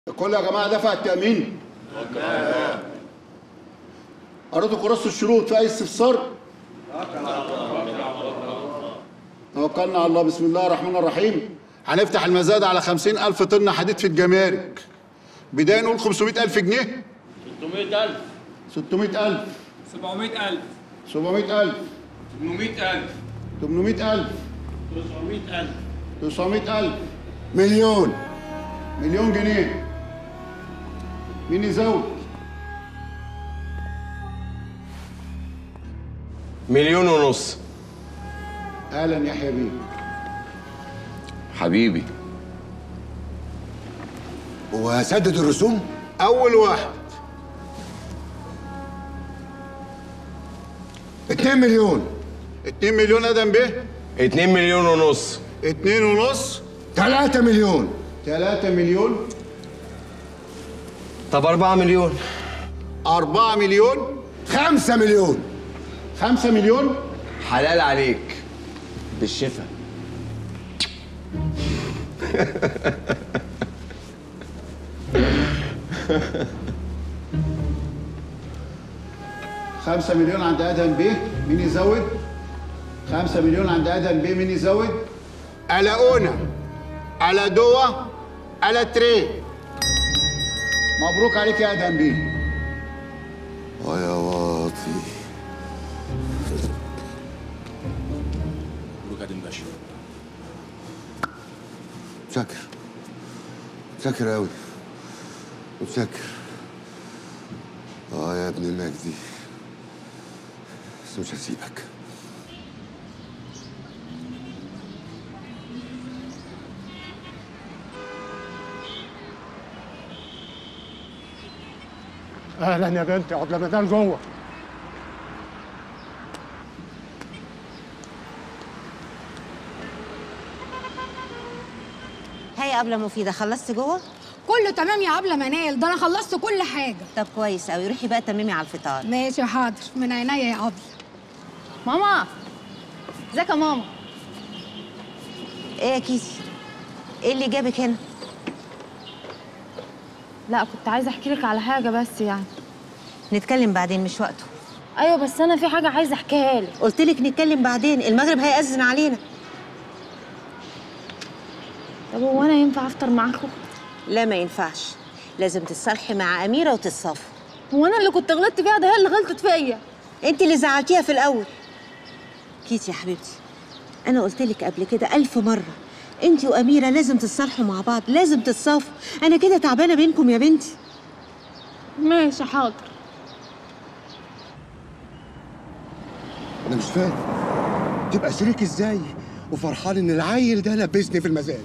الكل يا جماعه دفع التامين قريتوا كراسه الشروط في اي استفسار توكلنا على الله بسم الله الرحمن الرحيم هنفتح المزاد على خمسين ألف طن حديد في الجمارك بداية نقول خمسمائة ألف جنيه 600000 ستمائة ألف 700000 سبعمائة ألف 800000 تمنمائة ألف 900000 تسعمائة ألف مليون مليون جنيه مين يزود مليون ونص أهلا يحيى بيه حبيبي وهسدد الرسوم أول واحد 2 مليون 2 مليون ادم بيه اتنين مليون ونص 2 ونص 3 مليون 3 مليون طب أربعة مليون 4 مليون 5 مليون 5 مليون حلال عليك بالشفا خمسة مليون عند ادم بيه مين يزود خمسة مليون عند ادم بيه مين يزود على اونا على دوا على تري مبروك عليك يا ادم بيه ويا واطي مبروك ادم باشا متشكر متشكر قوي متشكر اه يا ابن مجدي بس مش هسيبك اهلا يا بنتي اقعد لما جوه هاي يا قبلة مفيدة خلصت جوه؟ كله تمام يا عبلة منال ده انا خلصت كل حاجه طب كويس قوي روحي بقى تممي على الفطار ماشي حاضر من عينيا يا عبلة ماما ازيك يا ماما ايه يا كيسي؟ ايه اللي جابك هنا؟ لا كنت عايزه احكي لك على حاجه بس يعني نتكلم بعدين مش وقته ايوه بس انا في حاجه عايزه احكيها لك قلت لك نتكلم بعدين المغرب هيأذن علينا طب هو انا ينفع افطر معاكم لا ما ينفعش لازم تتصالحي مع أميرة وتتصافوا هو انا اللي كنت غلطت فيها ده هي اللي غلطت فيا انت اللي زعلتيها في الأول كيتي يا حبيبتي أنا قلت لك قبل كده ألف مرة انت وأميرة لازم تتصالحوا مع بعض لازم تتصافوا أنا كده تعبانة بينكم يا بنتي ماشي حاضر انا مش فاهم تبقى شريك ازاي وفرحان ان العيل ده لبسني في المزاد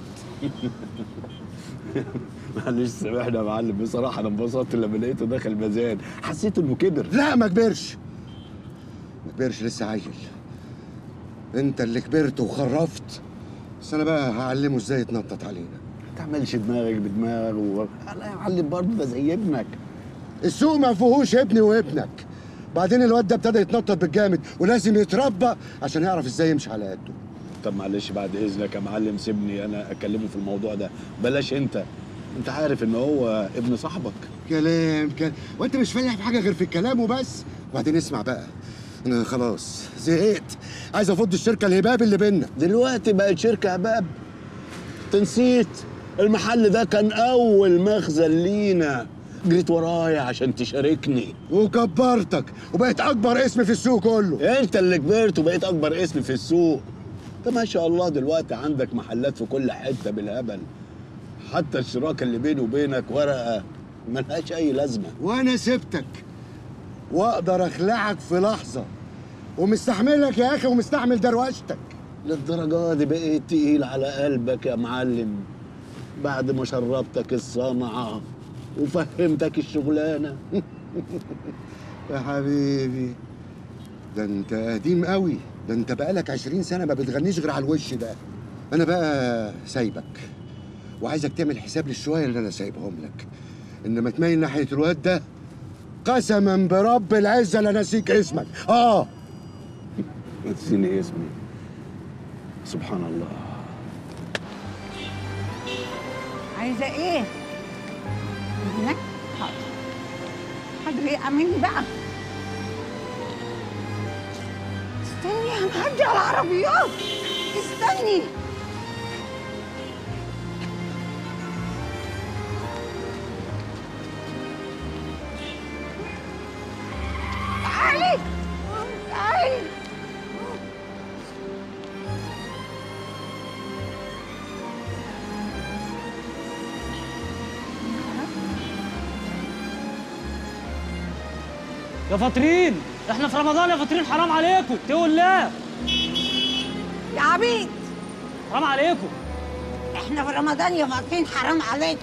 معلش سامحنا يا معلم بصراحه انا انبسطت لما لقيته داخل مزاد حسيت انه كبر لا ما كبرش ما كبرش لسه عيل انت اللي كبرت وخرفت بس انا بقى هعلمه ازاي يتنطط علينا ما تعملش دماغك بدماغ و... لا يا معلم برضه ده زي ابنك السوق ما فيهوش ابني وابنك بعدين الواد ده ابتدى يتنطط بالجامد ولازم يتربى عشان يعرف ازاي يمشي على قده طب معلش بعد اذنك يا معلم سيبني انا اكلمه في الموضوع ده بلاش انت انت عارف ان هو ابن صاحبك كلام كلام وانت مش فاهم حاجه غير في الكلام وبس وبعدين اسمع بقى انا خلاص زهقت عايز افض الشركه الهباب اللي بينا دلوقتي بقت شركه هباب تنسيت المحل ده كان اول مخزن لينا جريت ورايا عشان تشاركني وكبرتك وبقيت اكبر اسم في السوق كله انت اللي كبرت وبقيت اكبر اسم في السوق انت ما شاء الله دلوقتي عندك محلات في كل حته بالهبل حتى الشراكه اللي بيني وبينك ورقه ملهاش اي لازمه وانا سبتك واقدر اخلعك في لحظه ومستحملك يا اخي ومستحمل دروشتك للدرجه دي بقيت تقيل على قلبك يا معلم بعد ما شربتك الصنعه وفهمتك الشغلانه يا حبيبي ده انت قديم قوي ده انت بقالك عشرين سنه ما بتغنيش غير على الوش ده انا بقى سايبك وعايزك تعمل حساب للشويه اللي انا سايبهم لك انما تميل ناحيه الواد ده قسما برب العزه لا نسيك اسمك اه نسيني اسمي سبحان الله عايزه ايه هناك حاضر حاضر ايه مني بقى استني هنعدي على العربيات استني تعالي تعالي يا فاطرين احنا في رمضان يا فاطرين حرام عليكم اتقوا الله يا عبيد حرام عليكم احنا في رمضان يا فاطين حرام عليكم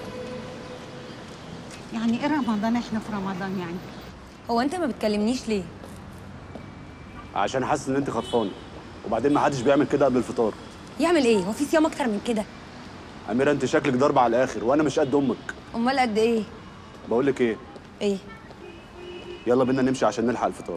يعني ايه رمضان احنا في رمضان يعني هو انت ما بتكلمنيش ليه عشان حاسس ان انت خطفاني وبعدين ما حدش بيعمل كده قبل الفطار يعمل ايه هو في صيام اكتر من كده اميره انت شكلك ضربه على الاخر وانا مش قد امك امال قد ايه بقول لك ايه ايه يلا بينا نمشي عشان نلحق الفطار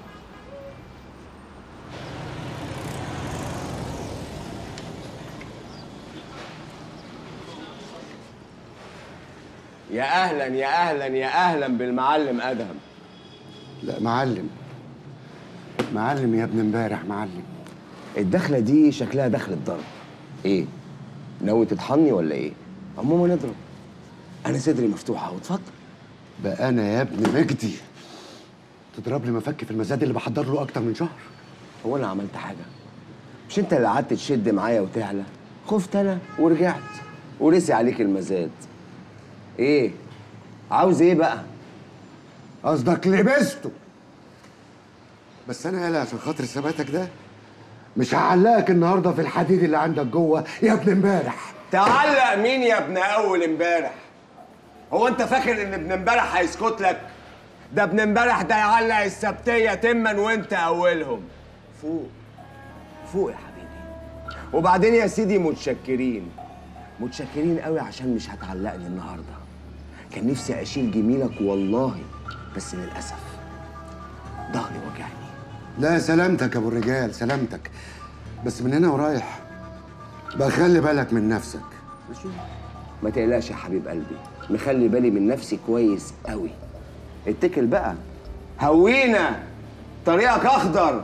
يا اهلا يا اهلا يا اهلا بالمعلم ادهم لا معلم معلم يا ابن امبارح معلم الدخله دي شكلها دخله ضرب ايه ناوي تطحني ولا ايه عموما نضرب انا صدري مفتوح اهو اتفضل بقى انا يا ابن مجدي تضرب لي مفك في المزاد اللي بحضر له اكتر من شهر هو انا عملت حاجه مش انت اللي قعدت تشد معايا وتعلى خفت انا ورجعت ورسي عليك المزاد ايه عاوز ايه بقى قصدك لبسته بس انا يالا عشان خاطر ثباتك ده مش هعلقك النهارده في الحديد اللي عندك جوه يا ابن امبارح تعلق مين يا ابن اول امبارح هو انت فاكر ان ابن امبارح هيسكت لك ده ابن امبارح ده يعلق السبتيه تما وانت اولهم فوق فوق يا حبيبي وبعدين يا سيدي متشكرين متشكرين قوي عشان مش هتعلقني النهارده كان نفسي اشيل جميلك والله بس للاسف ظهري وجعني لا سلامتك يا ابو الرجال سلامتك بس من هنا ورايح بقى خلي بالك من نفسك ماشي ما تقلقش يا حبيب قلبي مخلي بالي من نفسي كويس قوي اتكل بقى هوينا طريقك اخضر